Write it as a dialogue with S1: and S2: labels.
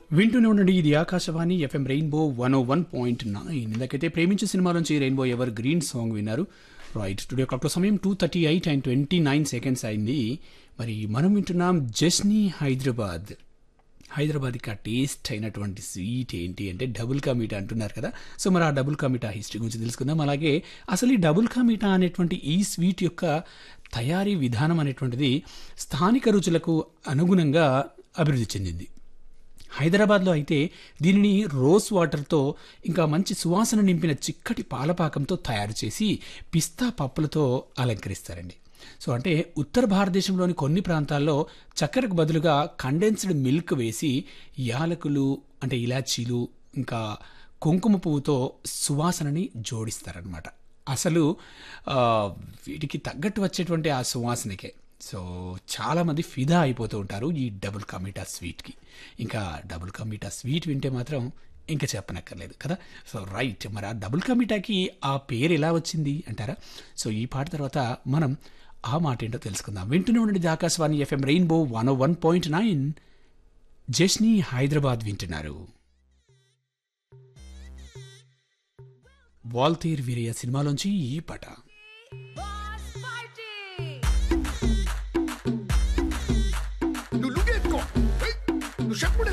S1: వింటూనే ఉండండి ఇది Akashvani FM rainbow one O one point nine ఇందాకైతే ప్రేమించే సినిమా నుంచి రెయిన్బో ఎవర్ గ్రీన్ సాంగ్ విన్నారు రైట్ స్టూడియో క్లాక్లో సమయం two thirty eight and twenty nine seconds అయింది మరి మనం వింటున్నాం జస్నీ హైదరాబాద్ హైదరాబాద్కి ఆ టేస్ట్ అయినటువంటి స్వీట్ ఏంటి అంటే డబుల్ కా మీఠా అంటున్నారు కదా సో మరి ఆ డబుల్ కా మీఠా హిస్టరీ గురించి తెలుసుకుందాం అలాగే అసలు ఈ డబుల్ కా మీఠా అనేటువంటి ఈ స్వీట్ యొక్క తయారీ విధానం అనేటువంటిది స్థానిక రుచులకు అనుగుణంగా అభివృద్ధి చెందింది హైదరాబాద్లో అయితే దీనిని రోజ్ వాటర్తో ఇంకా మంచి సువాసన నింపిన చిక్కటి పాలపాకంతో తయారు చేసి పిస్తా పప్పులతో అలంకరిస్తారండి సో అంటే ఉత్తర భారతదేశంలోని కొన్ని ప్రాంతాల్లో చక్కెరకు బదులుగా కండెన్స్డ్ మిల్క్ వేసి యాలకులు అంటే ఇలాచీలు ఇంకా కుంకుమ పువ్వుతో సువాసనని జోడిస్తారనమాట అసలు ఆ, వీటికి తగ్గట్టు వచ్చేటువంటి ఆ సువాసనకే సో చాలామంది ఫిదా అయిపోతూ ఉంటారు ఈ డబుల్ కమీటా స్వీట్కి ఇంకా డబుల్ కమీటా స్వీట్ వింటే మాత్రం ఇంకా చెప్పనక్కర్లేదు కదా సో రైట్ మరి ఆ డబుల్ కమీటాకి ఆ పేరు ఎలా వచ్చింది అంటారా సో ఈ పాట తర్వాత మనం ఆ మాట ఏంటో తెలుసుకుందాం వింటూనే ఉండండి ఇది Akashvani FM rainbow one one point nine జస్నీ హైదరాబాద్ వింటున్నారు వాల్తీర్ వీరయ్య సినిమాలోంచి ఈ పాట
S2: Boss fighting!
S3: నువ్వు లుగేసుకో నువ్వు చెప్పుడు